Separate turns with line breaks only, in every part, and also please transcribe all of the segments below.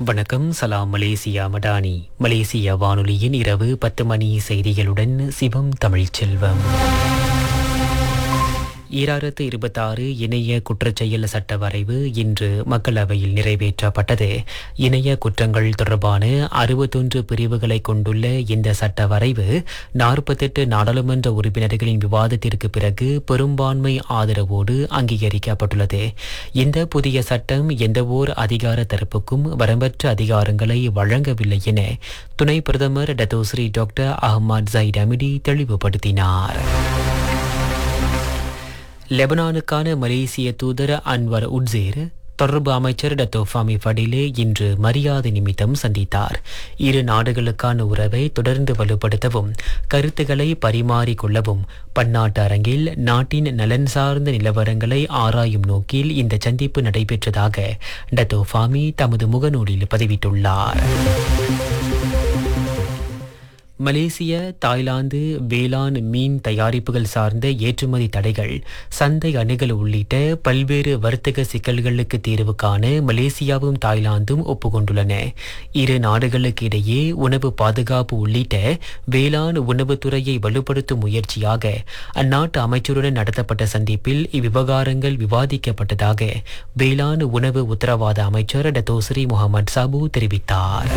வணக்கம் சலாம் Malaysia Madani Malaysia வானொலியின் இரவு பத்து மணி செய்திகளுடன் சிவம் தமிழ்ச்செல்வம் ஈராயிரத்து இருபத்தாறு இணைய குற்றச்செயல் சட்ட வரைவு இன்று மக்களவையில் நிறைவேற்றப்பட்டது இணைய குற்றங்கள் தொடர்பான அறுபத்தொன்று பிரிவுகளை கொண்டுள்ள இந்த சட்ட வரைவு நாற்பத்தெட்டு நாடாளுமன்ற உறுப்பினர்களின் விவாதத்திற்கு பிறகு பெரும்பான்மை ஆதரவோடு அங்கீகரிக்கப்பட்டுள்ளது இந்த புதிய சட்டம் எந்தவோர் அதிகார தரப்புக்கும் வரம்பற்ற அதிகாரங்களை வழங்கவில்லை என துணை பிரதமர் Dato' Sri doctor Ahmad Zahid Hamidi தெளிவுபடுத்தினார் லெபனானுக்கான மலேசிய தூதர் அன்வர் உட்சேர் தொடர்பு அமைச்சர் டத்தோ ஃபாமி ஃபடிலே இன்று மரியாதை நிமித்தம் சந்தித்தார் இரு நாடுகளுக்கான உறவை தொடர்ந்து வலுப்படுத்தவும் கருத்துக்களை பரிமாறிக்கொள்ளவும் பன்னாட்டு அரங்கில் நாட்டின் நலன் சார்ந்த நிலவரங்களை ஆராயும் நோக்கில் இந்த சந்திப்பு நடைபெற்றதாக டத்தோ ஃபாமி தமது முகநூலில் பதிவிட்டுள்ளார் மலேசிய தாய்லாந்து வேளாண் மீன் தயாரிப்புகள் சார்ந்த ஏற்றுமதி தடைகள் சந்தை அணுகல் உள்ளிட்ட பல்வேறு வர்த்தக சிக்கல்களுக்கு தீர்வு காண மலேசியாவும் தாய்லாந்தும் ஒப்புக்கொண்டுள்ளன இரு நாடுகளுக்கு இடையே உணவு பாதுகாப்பு உள்ளிட்ட வேளாண் உணவுத்துறையை வலுப்படுத்தும் முயற்சியாக அந்நாட்டு அமைச்சருடன் நடத்தப்பட்ட சந்திப்பில் இவ்விவகாரங்கள் விவாதிக்கப்பட்டதாக வேளாண் உணவு உத்தரவாத அமைச்சர் டத்தோஸ்ரீ முகமது சாபு தெரிவித்தார்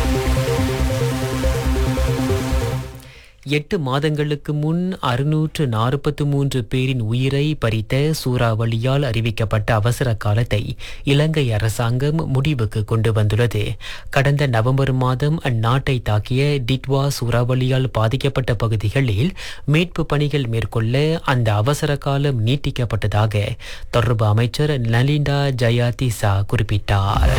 எட்டு மாதங்களுக்கு முன் அறுநூற்று நாற்பத்து மூன்று பேரின் உயிரை பறித்த சூறாவளியால் அறிவிக்கப்பட்ட அவசர காலத்தை இலங்கை அரசாங்கம் முடிவுக்கு கொண்டு வந்துள்ளது கடந்த நவம்பர் மாதம் அந்நாட்டை தாக்கிய டிட்வா சூறாவளியால் பாதிக்கப்பட்ட பகுதிகளில் மீட்பு பணிகள் மேற்கொள்ள அந்த அவசர காலம் நீட்டிக்கப்பட்டதாக தொடர்பு அமைச்சர் நலிண்டா ஜயாதிசா குறிப்பிட்டார்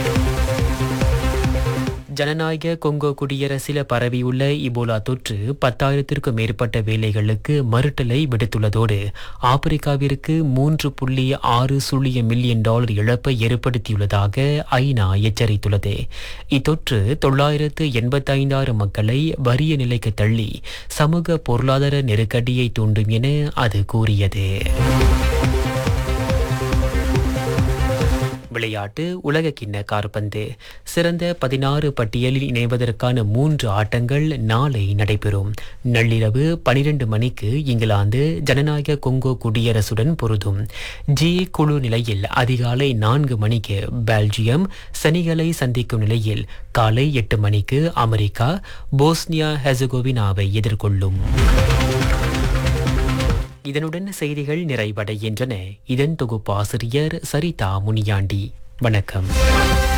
ஜனநாயக கொங்கோ குடியரசில் பரவியுள்ள இபோலா தொற்று பத்தாயிரத்திற்கும் மேற்பட்ட வேலைகளுக்கு மறுட்டலை விடுத்துள்ளதோடு ஆப்பிரிக்காவிற்கு மூன்று புள்ளி ஆறு சுழிய மில்லியன் டாலர் இழப்பை ஏற்படுத்தியுள்ளதாக ஐநா எச்சரித்துள்ளது இத்தொற்று தொள்ளாயிரத்து எண்பத்தைந்தாயிரம் மக்களை வறிய நிலைக்கு தள்ளி சமூக பொருளாதார நெருக்கடியை தூண்டும் என அது கூறியது விளையாட்டு உலக கிண்ண கார்பந்து சிறந்த பதினாறு பட்டியலில் இணைவதற்கான மூன்று ஆட்டங்கள் நாளை நடைபெறும் நள்ளிரவு பனிரெண்டு மணிக்கு இங்கிலாந்து ஜனநாயக கொங்கோ குடியரசுடன் பொருதும் ஜி குழு நிலையில் அதிகாலை நான்கு மணிக்கு பெல்ஜியம் செனிகலை சந்திக்கும் நிலையில் காலை எட்டு மணிக்கு அமெரிக்கா போஸ்னியா ஹெசகோவினாவை எதிர்கொள்ளும் இதனுடன் செய்திகள் நிறைவடைகின்றன இதன் தொகுப்பாசிரியர் சரிதா முனியாண்டி வணக்கம்